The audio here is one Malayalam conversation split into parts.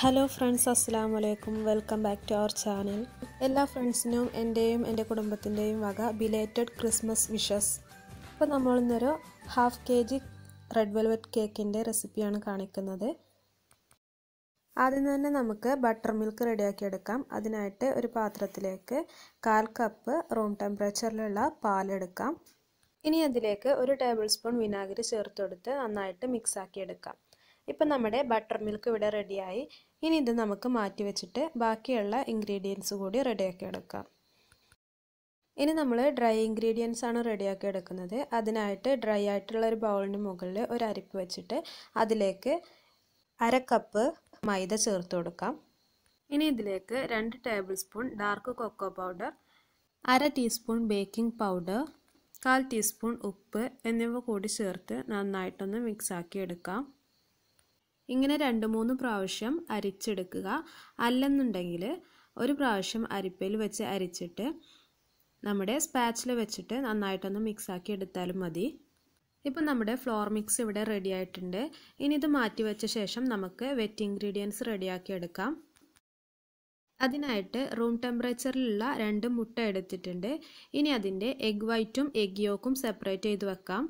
ഹലോ ഫ്രണ്ട്സ് അസ്സാം വലൈക്കും welcome back to our channel എല്ലാ ഫ്രണ്ട്സിനും എൻ്റെയും എൻ്റെ കുടുംബത്തിൻ്റെയും വക ബിലേറ്റഡ് ക്രിസ്മസ് വിഷസ് അപ്പോൾ നമ്മൾ ഇന്നൊരു half K G red velvet കേക്കിൻ്റെ റെസിപ്പിയാണ് കാണിക്കുന്നത് ആദ്യം തന്നെ നമുക്ക് ബട്ടർ മിൽക്ക് റെഡിയാക്കി എടുക്കാം അതിനായിട്ട് ഒരു പാത്രത്തിലേക്ക് കാൽ കപ്പ് റൂം ടെമ്പറേച്ചറിലുള്ള പാലെടുക്കാം ഇനി അതിലേക്ക് ഒരു ടേബിൾ സ്പൂൺ വിനാഗിരി ചേർത്ത് കൊടുത്ത് നന്നായിട്ട് മിക്സ് ആക്കി എടുക്കാം ഇപ്പം നമ്മുടെ ബട്ടർ മിൽക്ക് ഇവിടെ റെഡിയായി ഇനി ഇത് നമുക്ക് മാറ്റി വെച്ചിട്ട് ബാക്കിയുള്ള ഇൻഗ്രീഡിയൻസ് കൂടി റെഡിയാക്കി എടുക്കാം ഇനി നമ്മൾ ഡ്രൈ ഇൻഗ്രീഡിയൻസ് ആണ് റെഡിയാക്കി എടുക്കുന്നത് അതിനായിട്ട് ഡ്രൈ ആയിട്ടുള്ള ഒരു ബൗളിന് മുകളിൽ ഒരു അരിപ്പ് വെച്ചിട്ട് അതിലേക്ക് അര കപ്പ് മൈദ ചേർത്ത് കൊടുക്കാം ഇനി ഇതിലേക്ക് രണ്ട് tablespoon dark cocoa powder അര ടീസ്പൂൺ ബേക്കിംഗ് പൗഡർ കാൽ ടീസ്പൂൺ ഉപ്പ് എന്നിവ കൂടി ചേർത്ത് നന്നായിട്ടൊന്ന് മിക്സ് ആക്കി എടുക്കാം ഇങ്ങനെ രണ്ട് മൂന്ന് പ്രാവശ്യം അരിച്ചെടുക്കുക അല്ലെന്നുണ്ടെങ്കിൽ ഒരു പ്രാവശ്യം അരിപ്പയിൽ വെച്ച് അരിച്ചിട്ട് നമ്മുടെ സ്പാച്ചിൽ വെച്ചിട്ട് നന്നായിട്ടൊന്ന് മിക്സ് ആക്കി എടുത്താലും മതി ഇപ്പം നമ്മുടെ ഫ്ലോർ മിക്സ് ഇവിടെ റെഡി ആയിട്ടുണ്ട് ഇനി ഇത് മാറ്റി വെച്ച ശേഷം നമുക്ക് വെറ്റ് ഇൻഗ്രീഡിയൻസ് റെഡിയാക്കി എടുക്കാം അതിനായിട്ട് റൂം ടെമ്പറേച്ചറിലുള്ള രണ്ട് മുട്ട എടുത്തിട്ടുണ്ട് ഇനി അതിൻ്റെ എഗ് വൈറ്റും എഗ് യോക്കും സെപ്പറേറ്റ് ചെയ്ത് വെക്കാം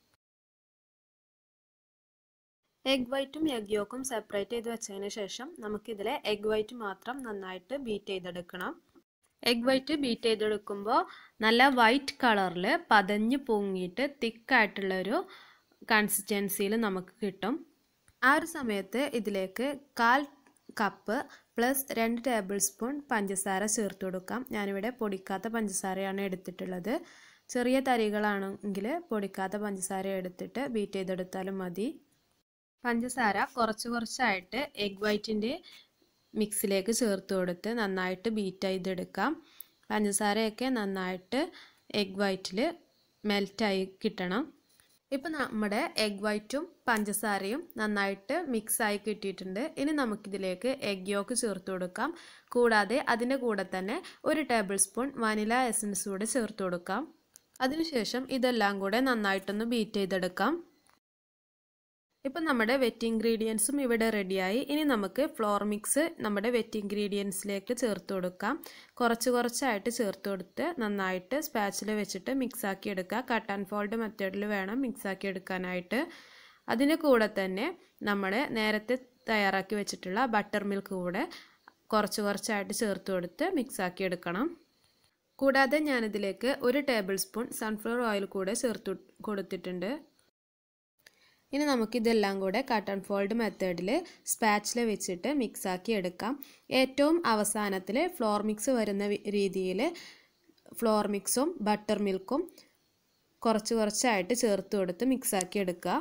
എഗ് വൈറ്റും എഗ് യോക്കും സെപ്പറേറ്റ് ചെയ്ത് വെച്ചതിന് ശേഷം നമുക്കിതിലെ എഗ് വൈറ്റ് മാത്രം നന്നായിട്ട് ബീറ്റ് ചെയ്തെടുക്കണം എഗ് വൈറ്റ് ബീറ്റ് ചെയ്തെടുക്കുമ്പോൾ നല്ല വൈറ്റ് കളറിൽ പതഞ്ഞ് പൊങ്ങിയിട്ട് തിക്കായിട്ടുള്ളൊരു കൺസിസ്റ്റൻസിയിൽ നമുക്ക് കിട്ടും ആ ഒരു സമയത്ത് ഇതിലേക്ക് കാൽ കപ്പ് പ്ലസ് രണ്ട് ടേബിൾ സ്പൂൺ പഞ്ചസാര ചേർത്ത് കൊടുക്കാം ഞാനിവിടെ പൊടിക്കാത്ത പഞ്ചസാരയാണ് എടുത്തിട്ടുള്ളത് ചെറിയ തരികളാണെങ്കിൽ പൊടിക്കാത്ത പഞ്ചസാര എടുത്തിട്ട് ബീറ്റ് ചെയ്തെടുത്താലും മതി പഞ്ചസാര കുറച്ച് കുറച്ചായിട്ട് എഗ് വൈറ്റിൻ്റെ മിക്സിലേക്ക് ചേർത്ത് കൊടുത്ത് നന്നായിട്ട് ബീറ്റ് ചെയ്തെടുക്കാം പഞ്ചസാരയൊക്കെ നന്നായിട്ട് എഗ് വൈറ്റിൽ മെൽറ്റായി കിട്ടണം ഇപ്പം നമ്മുടെ എഗ് വൈറ്റും പഞ്ചസാരയും നന്നായിട്ട് മിക്സായി കിട്ടിയിട്ടുണ്ട് ഇനി നമുക്കിതിലേക്ക് എഗ് യോക്ക് ചേർത്ത് കൊടുക്കാം കൂടാതെ അതിൻ്റെ കൂടെ തന്നെ ഒരു ടേബിൾ സ്പൂൺ വനില എസൻസ് കൂടെ ചേർത്ത് കൊടുക്കാം അതിനുശേഷം ഇതെല്ലാം കൂടെ നന്നായിട്ടൊന്ന് ബീറ്റ് ചെയ്തെടുക്കാം ഇപ്പം നമ്മുടെ വെറ്റ് ഇൻഗ്രീഡിയൻസും ഇവിടെ റെഡിയായി ഇനി നമുക്ക് ഫ്ലോർ മിക്സ് നമ്മുടെ വെറ്റ് ഇൻഗ്രീഡിയൻസിലേക്ക് ചേർത്ത് കൊടുക്കാം കുറച്ച് കുറച്ചായിട്ട് ചേർത്ത് കൊടുത്ത് നന്നായിട്ട് സ്പാച്ചിൽ വെച്ചിട്ട് മിക്സാക്കി എടുക്കുക കട്ട് ആൻഡ് ഫോൾഡ് മെത്തേഡിൽ വേണം മിക്സാക്കി എടുക്കാനായിട്ട് അതിന് കൂടെ തന്നെ നമ്മൾ നേരത്തെ തയ്യാറാക്കി വെച്ചിട്ടുള്ള ബട്ടർ മിൽക്ക് കൂടെ കുറച്ച് കുറച്ചായിട്ട് ചേർത്ത് കൊടുത്ത് മിക്സാക്കി എടുക്കണം കൂടാതെ ഞാനിതിലേക്ക് ഒരു ടേബിൾ സ്പൂൺ സൺഫ്ലവർ ഓയിൽ കൂടെ ചേർത്ത് കൊടുത്തിട്ടുണ്ട് ഇനി നമുക്കിതെല്ലാം കൂടെ കട്ട് ആൻഡ് ഫോൾഡ് മെത്തേഡിൽ സ്പാച്ചിൽ വെച്ചിട്ട് മിക്സാക്കി എടുക്കാം ഏറ്റവും അവസാനത്തിൽ ഫ്ലോർ മിക്സ് വരുന്ന രീതിയിൽ ഫ്ലോർ മിക്സും ബട്ടർ മിൽക്കും കുറച്ച് കുറച്ചായിട്ട് ചേർത്ത് കൊടുത്ത് മിക്സാക്കി എടുക്കുക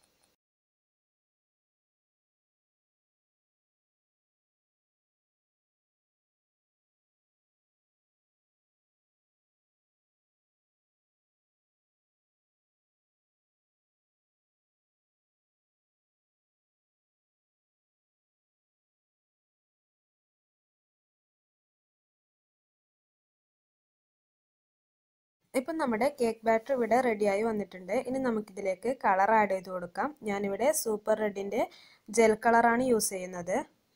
ഇപ്പം നമ്മുടെ കേക്ക് ബാറ്റർ ഇവിടെ റെഡിയായി വന്നിട്ടുണ്ട് ഇനി നമുക്കിതിലേക്ക് കളർ ആഡ് ചെയ്ത് കൊടുക്കാം ഞാനിവിടെ സൂപ്പർ റെഡിൻ്റെ ജെൽ കളറാണ് യൂസ് ചെയ്യുന്നത്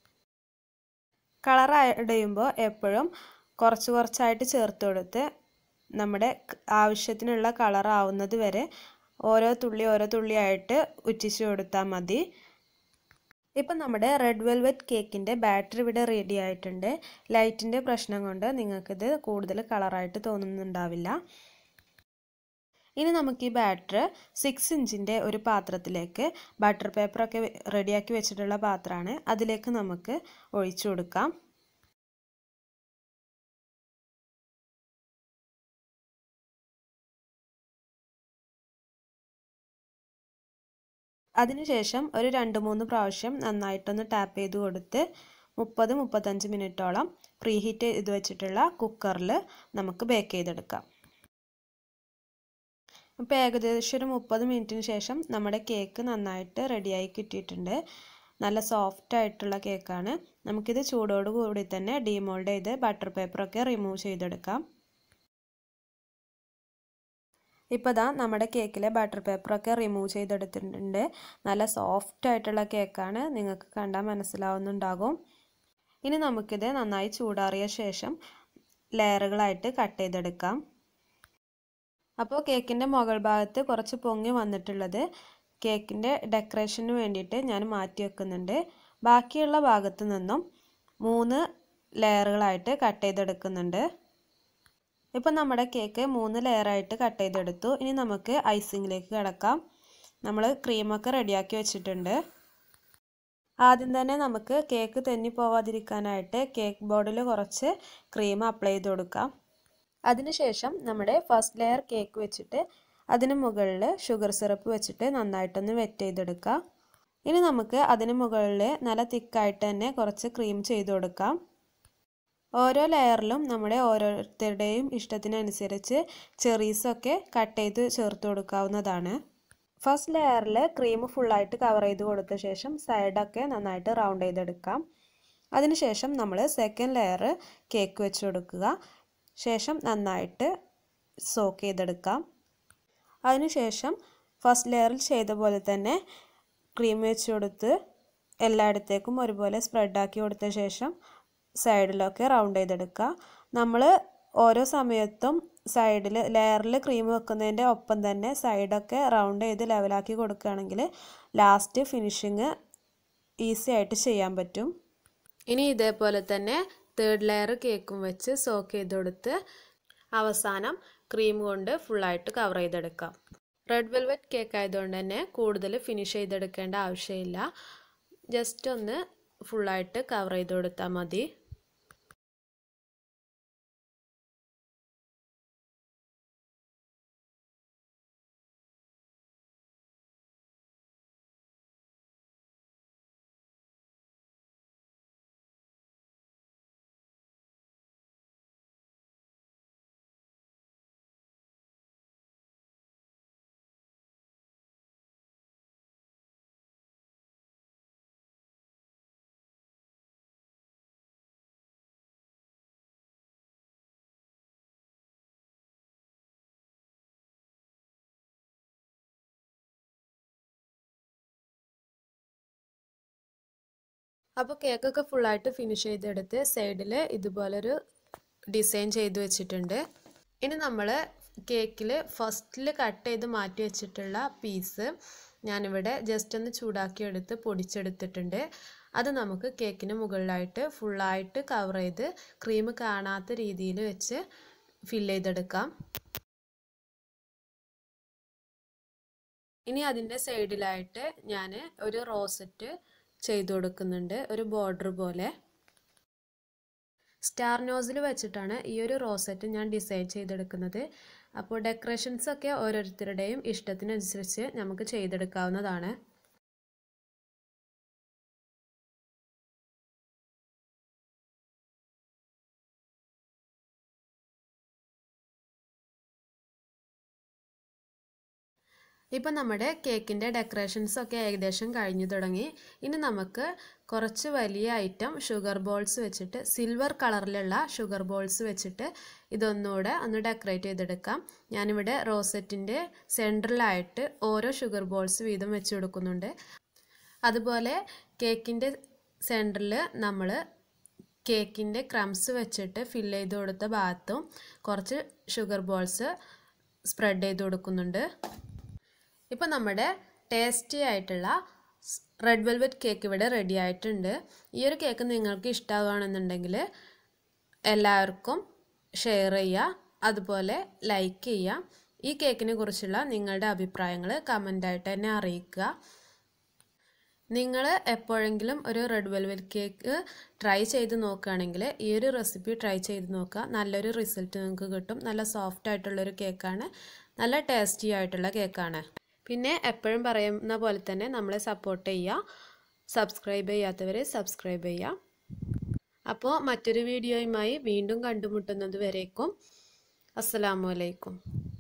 കളർ ആഡ് ചെയ്യുമ്പോൾ എപ്പോഴും കുറച്ച് കുറച്ചായിട്ട് ചേർത്ത് കൊടുത്ത് നമ്മുടെ ആവശ്യത്തിനുള്ള കളർ ആവുന്നത് വരെ ഓരോ തുള്ളി ഓരോ തുള്ളിയായിട്ട് ഉറ്റിച്ച് കൊടുത്താൽ മതി ഇപ്പം നമ്മുടെ റെഡ് വെൽവെറ്റ് കേക്കിൻ്റെ ബാറ്ററി ഇവിടെ റെഡി ആയിട്ടുണ്ട് ലൈറ്റിൻ്റെ പ്രശ്നം കൊണ്ട് നിങ്ങൾക്കിത് കൂടുതൽ കളറായിട്ട് തോന്നുന്നുണ്ടാവില്ല ഇനി നമുക്ക് ഈ ബാറ്റർ സിക്സ് ഇഞ്ചിൻ്റെ ഒരു പാത്രത്തിലേക്ക് ബട്ടർ പേപ്പറൊക്കെ റെഡിയാക്കി വെച്ചിട്ടുള്ള പാത്രമാണ് അതിലേക്ക് നമുക്ക് ഒഴിച്ചു കൊടുക്കാം അതിനുശേഷം ഒരു രണ്ട് മൂന്ന് പ്രാവശ്യം നന്നായിട്ടൊന്ന് ടാപ്പ് ചെയ്ത് കൊടുത്ത് മുപ്പത് മുപ്പത്തഞ്ച് മിനിറ്റോളം പ്രീ ഹീറ്റ് ചെയ്ത് വെച്ചിട്ടുള്ള കുക്കറിൽ നമുക്ക് ബേക്ക് ചെയ്തെടുക്കാം അപ്പോൾ ഏകദേശം ഒരു മുപ്പത് മിനിറ്റിന് ശേഷം നമ്മുടെ കേക്ക് നന്നായിട്ട് റെഡിയായി കിട്ടിയിട്ടുണ്ട് നല്ല സോഫ്റ്റ് ആയിട്ടുള്ള കേക്കാണ് നമുക്കിത് ചൂടോട് കൂടി തന്നെ ഡീമോൾഡ് ചെയ്ത് ബട്ടർ പേപ്പറൊക്കെ റിമൂവ് ചെയ്തെടുക്കാം ഇപ്പോൾ ഇതാ നമ്മുടെ കേക്കിലെ ബട്ടർ പേപ്പറൊക്കെ റിമൂവ് ചെയ്തെടുത്തിട്ടുണ്ട് നല്ല സോഫ്റ്റ് ആയിട്ടുള്ള കേക്കാണ് നിങ്ങൾക്ക് കണ്ടാൽ മനസ്സിലാവുന്നുണ്ടാകും ഇനി നമുക്കിത് നന്നായി ചൂടാറിയ ശേഷം ലെയറുകളായിട്ട് കട്ട് ചെയ്തെടുക്കാം അപ്പോൾ കേക്കിൻ്റെ മുകൾ ഭാഗത്ത് കുറച്ച് പൊങ്ങി വന്നിട്ടുള്ളത് കേക്കിൻ്റെ ഡെക്കറേഷന് വേണ്ടിയിട്ട് ഞാൻ മാറ്റി വെക്കുന്നുണ്ട് ബാക്കിയുള്ള ഭാഗത്ത് നിന്നും മൂന്ന് ലെയറുകളായിട്ട് കട്ട് ചെയ്തെടുക്കുന്നുണ്ട് ഇപ്പം നമ്മുടെ കേക്ക് മൂന്ന് ലെയറായിട്ട് കട്ട് ചെയ്തെടുത്തു ഇനി നമുക്ക് ഐസിങ്ങിലേക്ക് കിടക്കാം നമ്മൾ ക്രീമൊക്കെ റെഡിയാക്കി വെച്ചിട്ടുണ്ട് ആദ്യം തന്നെ നമുക്ക് കേക്ക് തെന്നി പോവാതിരിക്കാനായിട്ട് കേക്ക് ബോർഡിൽ കുറച്ച് ക്രീം അപ്ലൈ ചെയ്ത് കൊടുക്കാം അതിനുശേഷം നമ്മുടെ ഫസ്റ്റ് ലെയർ കേക്ക് വെച്ചിട്ട് അതിന് മുകളിൽ ഷുഗർ സിറപ്പ് വെച്ചിട്ട് നന്നായിട്ടൊന്ന് വെറ്റ് ചെയ്തെടുക്കാം ഇനി നമുക്ക് അതിന് മുകളിൽ നല്ല തിക്കായിട്ട് തന്നെ കുറച്ച് ക്രീം ചെയ്ത് കൊടുക്കാം ഓരോ ലെയറിലും നമ്മുടെ ഓരോരുത്തരുടെയും ഇഷ്ടത്തിനനുസരിച്ച് ചെറീസൊക്കെ കട്ട് ചെയ്ത് ചേർത്ത് കൊടുക്കാവുന്നതാണ് ഫസ്റ്റ് ലെയറിൽ ക്രീം ഫുള്ളായിട്ട് കവർ ചെയ്ത് കൊടുത്ത ശേഷം സൈഡൊക്കെ നന്നായിട്ട് റൗണ്ട് ചെയ്തെടുക്കാം അതിനുശേഷം നമ്മൾ സെക്കൻഡ് ലെയർ കേക്ക് വെച്ച് കൊടുക്കുക ശേഷം നന്നായിട്ട് സോക്ക് ചെയ്തെടുക്കാം അതിനുശേഷം ഫസ്റ്റ് ലെയറിൽ ചെയ്ത പോലെ തന്നെ ക്രീം വെച്ച് കൊടുത്ത് എല്ലായിടത്തേക്കും ഒരുപോലെ സ്പ്രെഡാക്കി കൊടുത്ത ശേഷം സൈഡിലൊക്കെ റൗണ്ട് ചെയ്തെടുക്കുക നമ്മൾ ഓരോ സമയത്തും സൈഡിൽ ലെയറിൽ ക്രീം വെക്കുന്നതിൻ്റെ ഒപ്പം തന്നെ സൈഡൊക്കെ റൗണ്ട് ചെയ്ത് ലെവലാക്കി കൊടുക്കുകയാണെങ്കിൽ ലാസ്റ്റ് ഫിനിഷിങ് ഈസി ആയിട്ട് ചെയ്യാൻ പറ്റും ഇനി ഇതേപോലെ തന്നെ തേർഡ് ലെയർ കേക്കും വെച്ച് സോക്ക് ചെയ്ത് കൊടുത്ത് അവസാനം ക്രീം കൊണ്ട് ഫുള്ളായിട്ട് കവർ ചെയ്തെടുക്കാം റെഡ് വെൽവെറ്റ് കേക്ക് ആയതുകൊണ്ട് തന്നെ കൂടുതൽ ഫിനിഷ് ചെയ്തെടുക്കേണ്ട ആവശ്യമില്ല ജസ്റ്റ് ഒന്ന് ഫുള്ളായിട്ട് കവർ ചെയ്ത് കൊടുത്താൽ മതി അപ്പോൾ കേക്കൊക്കെ ഫുള്ളായിട്ട് ഫിനിഷ് ചെയ്തെടുത്ത് സൈഡിൽ ഇതുപോലൊരു ഡിസൈൻ ചെയ്ത് വെച്ചിട്ടുണ്ട് ഇനി നമ്മൾ കേക്കിൽ ഫസ്റ്റിൽ കട്ട് ചെയ്ത് മാറ്റി വെച്ചിട്ടുള്ള പീസ് ഞാനിവിടെ ജസ്റ്റ് ഒന്ന് ചൂടാക്കി എടുത്ത് പൊടിച്ചെടുത്തിട്ടുണ്ട് അത് നമുക്ക് കേക്കിന് മുകളിലായിട്ട് ഫുള്ളായിട്ട് കവർ ചെയ്ത് ക്രീം കാണാത്ത രീതിയിൽ വെച്ച് ഫില്ല് ചെയ്തെടുക്കാം ഇനി അതിൻ്റെ സൈഡിലായിട്ട് ഞാൻ ഒരു റോസറ്റ് ചെയ്ത് കൊടുക്കുന്നുണ്ട് ഒരു ബോർഡർ പോലെ സ്റ്റാർ നോസിൽ വെച്ചിട്ടാണ് ഈ ഒരു റോസറ്റ് ഞാൻ ഡിസൈൻ ചെയ്തെടുക്കുന്നത് അപ്പോൾ ഡെക്കറേഷൻസ് ഒക്കെ ഓരോരുത്തരുടെയും ഇഷ്ടത്തിനനുസരിച്ച് നമുക്ക് ചെയ്തെടുക്കാവുന്നതാണ് ഇപ്പം നമ്മുടെ കേക്കിൻ്റെ ഡെക്കറേഷൻസ് ഒക്കെ ഏകദേശം കഴിഞ്ഞു തുടങ്ങി ഇനി നമുക്ക് കുറച്ച് വലിയ ഐറ്റം ഷുഗർ ബോൾസ് വെച്ചിട്ട് സിൽവർ കളറിലുള്ള ഷുഗർ ബോൾസ് വെച്ചിട്ട് ഇതൊന്നുകൂടെ ഒന്ന് ഡെക്കറേറ്റ് ചെയ്തെടുക്കാം ഞാനിവിടെ റോസറ്റിൻ്റെ സെൻട്രലായിട്ട് ഓരോ ഷുഗർ ബോൾസ് വീതം വെച്ച് കൊടുക്കുന്നുണ്ട് അതുപോലെ കേക്കിൻ്റെ സെൻറ്ററിൽ നമ്മൾ കേക്കിൻ്റെ ക്രംസ് വെച്ചിട്ട് ഫില്ല് ചെയ്ത് കൊടുത്ത ഭാഗത്തും കുറച്ച് ഷുഗർ ബോൾസ് സ്പ്രെഡ് ചെയ്ത് കൊടുക്കുന്നുണ്ട് ഇപ്പോൾ നമ്മുടെ ടേസ്റ്റി ആയിട്ടുള്ള റെഡ് വെൽവെറ്റ് കേക്ക് ഇവിടെ റെഡി ആയിട്ടുണ്ട് ഈ ഒരു കേക്ക് നിങ്ങൾക്ക് ഇഷ്ടമാവുകയാണെന്നുണ്ടെങ്കിൽ എല്ലാവർക്കും ഷെയർ ചെയ്യുക അതുപോലെ ലൈക്ക് ചെയ്യുക ഈ കേക്കിനെ കുറിച്ചുള്ള നിങ്ങളുടെ അഭിപ്രായങ്ങൾ കമൻ്റായിട്ട് തന്നെ അറിയിക്കുക നിങ്ങൾ എപ്പോഴെങ്കിലും ഒരു റെഡ് വെൽവെറ്റ് കേക്ക് ട്രൈ ചെയ്ത് നോക്കുകയാണെങ്കിൽ ഈ ഒരു റെസിപ്പി ട്രൈ ചെയ്ത് നോക്കുക നല്ലൊരു റിസൾട്ട് നിങ്ങൾക്ക് കിട്ടും നല്ല സോഫ്റ്റ് ആയിട്ടുള്ളൊരു കേക്കാണ് നല്ല ടേസ്റ്റി ആയിട്ടുള്ള കേക്കാണ് പിന്നെ എപ്പോഴും പറയുന്ന പോലെ തന്നെ നമ്മളെ സപ്പോർട്ട് ചെയ്യുക സബ്സ്ക്രൈബ് ചെയ്യാത്തവർ സബ്സ്ക്രൈബ് ചെയ്യുക അപ്പോൾ മറ്റൊരു വീഡിയോയുമായി വീണ്ടും കണ്ടുമുട്ടുന്നത് വരേക്കും അസ്സലാമു അലൈക്കും